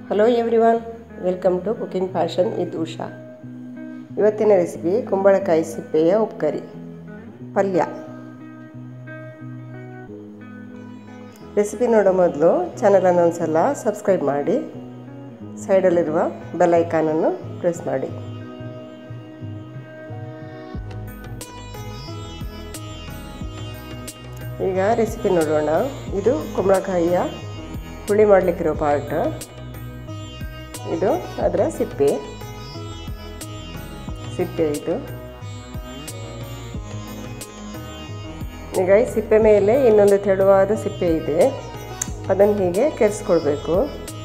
hello everyone welcome to cooking fashion with Usha ಇವತ್ತಿನ recipe ಕುಂಬಳಕಾಯಿ ಸಿಪ್ಪೆಯ ಉಪ್ಕರಿ ಪಲ್ಯ ರೆಸಿಪಿ ನೋಡೋ ಮೊದಲು ಚಾನಲನ್ನು ಒಂದು ಸಲ ಸಬ್ಸ್ಕ್ರೈಬ್ ಮಾಡಿ ಸೈಡಲ್ಲಿರುವ ಬೆಲ್ ಐಕಾನನ್ನು ಪ್ರೆಸ್ ಮಾಡಿ ಈಗ ರೆಸಿಪಿ ನೋಡೋಣ ಇದು ಕುಂಬಳಕಾಯಿಯ ಹುಳಿ ಮಾಡಲಿಕ್ಕಿರೋ ಪಾರ್ಟ್ ಇದು ಅದರ ಸಿಪ್ಪೆ ಸಿಪ್ಪೆ ಇದು ಈಗ ಈ ಸಿಪ್ಪೆ ಮೇಲೆ ಇನ್ನೊಂದು ತೆಳುವಾದ ಸಿಪ್ಪೆ ಇದೆ ಅದನ್ನು ಹೀಗೆ ಕೆರೆಸ್ಕೊಳ್ಬೇಕು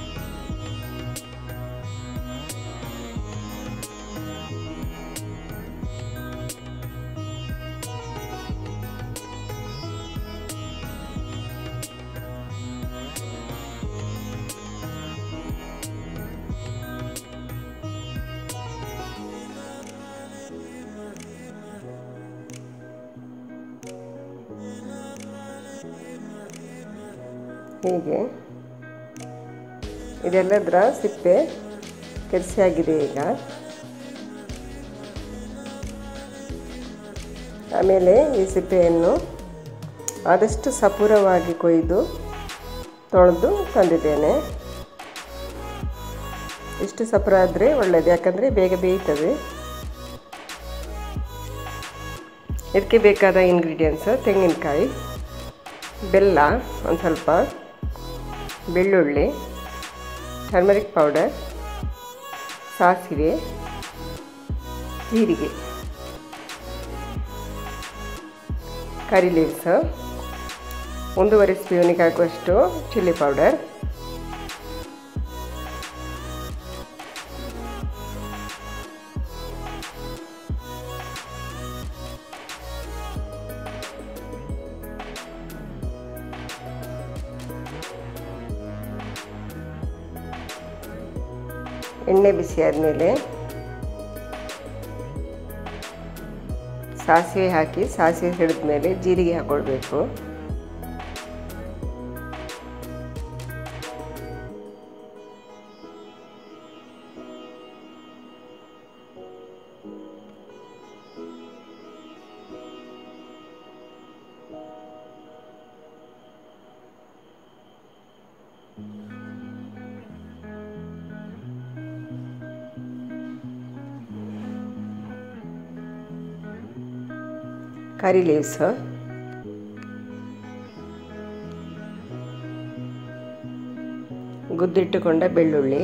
ಹೀಗೆ ಇದೆಲ್ಲದರ ಸಿಪ್ಪೆ ಕೆರೆಸಿಯಾಗಿದೆ ಈಗ ಆಮೇಲೆ ಈ ಸಿಪ್ಪೆಯನ್ನು ಆದಷ್ಟು ಸಪೂರವಾಗಿ ಕೊಯ್ದು ತೊಳೆದು ತಂದಿದ್ದೇನೆ ಇಷ್ಟು ಸಪುರ ಆದರೆ ಒಳ್ಳೆಯದು ಯಾಕಂದರೆ ಬೇಗ ಬೇಯ್ತದೆ ಇದಕ್ಕೆ ಬೇಕಾದ ಇಂಗ್ರೀಡಿಯೆಂಟ್ಸ್ ತೆಂಗಿನಕಾಯಿ ಬೆಲ್ಲ ಒಂದು ಸ್ವಲ್ಪ ಬೆಳ್ಳುಳ್ಳಿ ಟರ್ಮರಿಕ್ ಪೌಡರ್ ಸಾಸಿವೆ ಜೀರಿಗೆ ಕರಿ ಲೀವ್ಸ್ ಒಂದೂವರೆ ಸ್ಪೂನಿಗೆ ಹಾಕುವಷ್ಟು ಚಿಲ್ಲಿ ಪೌಡರ್ ಎಣ್ಣೆ ಬಿಸಿ ಆದಮೇಲೆ ಸಾಸಿವೆ ಹಾಕಿ ಸಾಸಿವೆ ಹಿಡಿದ ಮೇಲೆ ಜೀರಿಗೆ ಹಾಕ್ಕೊಳ್ಬೇಕು ಕರಿ ಲೀವ್ಸ್ ಗುದ್ದಿಟ್ಟುಕೊಂಡ ಬೆಳ್ಳುಳ್ಳಿ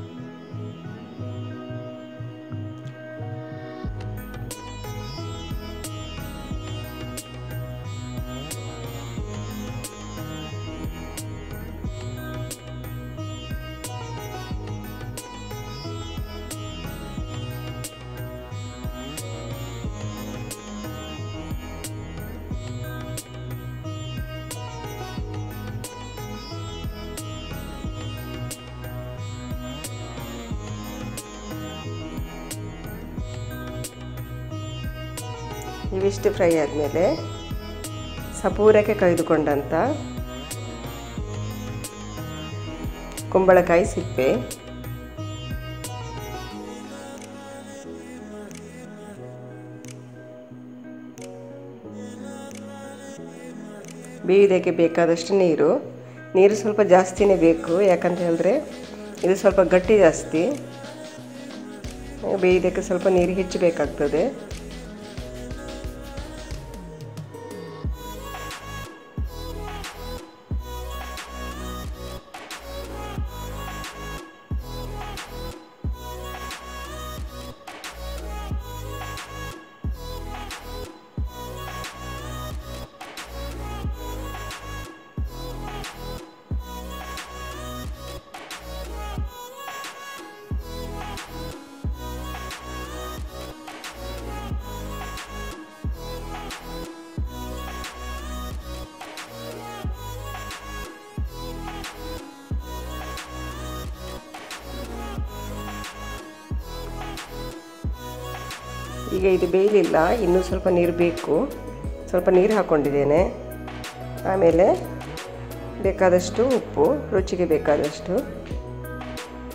ಇವಿಷ್ಟು ಫ್ರೈ ಆದಮೇಲೆ ಸಪೂರಕ್ಕೆ ಕೈದುಕೊಂಡಂಥ ಕುಂಬಳಕಾಯಿ ಸಿಪ್ಪೆ ಬೇಯೋದಕ್ಕೆ ಬೇಕಾದಷ್ಟು ನೀರು ನೀರು ಸ್ವಲ್ಪ ಜಾಸ್ತಿನೇ ಬೇಕು ಯಾಕಂತ ಹೇಳಿದ್ರೆ ಇದು ಸ್ವಲ್ಪ ಗಟ್ಟಿ ಜಾಸ್ತಿ ಬೇಯೋದಕ್ಕೆ ಸ್ವಲ್ಪ ನೀರು ಹೆಚ್ಚು ಬೇಕಾಗ್ತದೆ ಈಗ ಇದು ಬೇಯಲಿಲ್ಲ ಇನ್ನೂ ಸ್ವಲ್ಪ ನೀರು ಬೇಕು ಸ್ವಲ್ಪ ನೀರು ಹಾಕ್ಕೊಂಡಿದ್ದೇನೆ ಆಮೇಲೆ ಬೇಕಾದಷ್ಟು ಉಪ್ಪು ರುಚಿಗೆ ಬೇಕಾದಷ್ಟು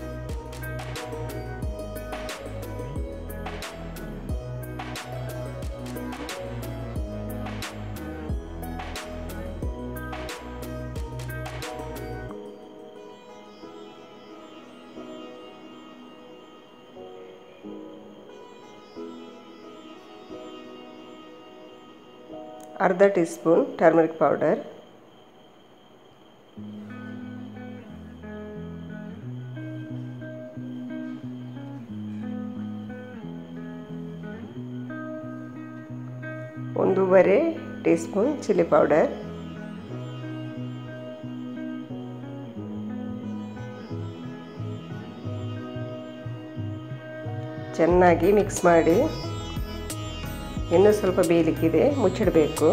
ಅರ್ಧ ಟೀ ಸ್ಪೂನ್ ಟರ್ಮರಿಕ್ ಪೌಡರ್ ಒಂದೂವರೆ ಟೀ ಸ್ಪೂನ್ ಚಿಲ್ಲಿ ಪೌಡರ್ ಚೆನ್ನಾಗಿ ಮಿಕ್ಸ್ ಮಾಡಿ ಇನ್ನೂ ಸ್ವಲ್ಪ ಬೇಯಲಿಕ್ಕಿದೆ ಮುಚ್ಚಿಡಬೇಕು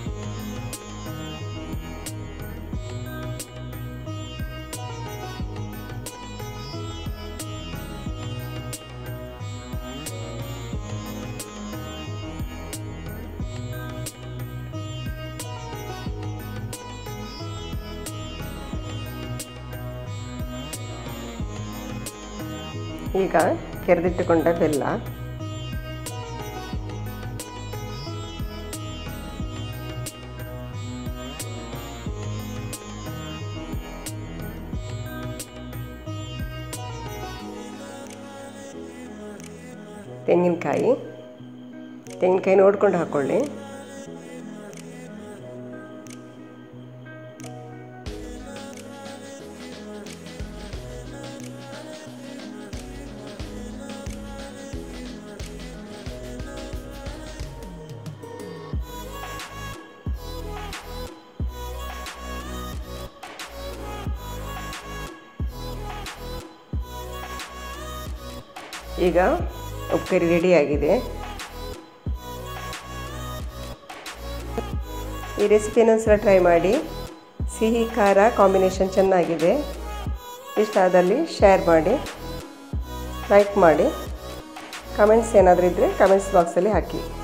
ಈಗ ಕೆರೆದಿಟ್ಟುಕೊಂಡ ಬೆಲ್ಲ ತೆಂಗಿನಕಾಯಿ ತೆಂಗಿನಕಾಯಿ ನೋಡ್ಕೊಂಡು ಹಾಕ್ಕೊಳ್ಳಿ ಈಗ ಉಪ್ಪುಕರಿ ರೆಡಿಯಾಗಿದೆ ಈ ರೆಸಿಪಿ ಇನ್ನೊಂದ್ಸಲ ಟ್ರೈ ಮಾಡಿ ಸಿಹಿ ಖಾರ ಕಾಂಬಿನೇಷನ್ ಚೆನ್ನಾಗಿದೆ ಇಷ್ಟ ಆದಲ್ಲಿ ಶೇರ್ ಮಾಡಿ ಲೈಕ್ ಮಾಡಿ ಕಮೆಂಟ್ಸ್ ಏನಾದರೂ ಇದ್ದರೆ ಕಮೆಂಟ್ಸ್ ಬಾಕ್ಸಲ್ಲಿ ಹಾಕಿ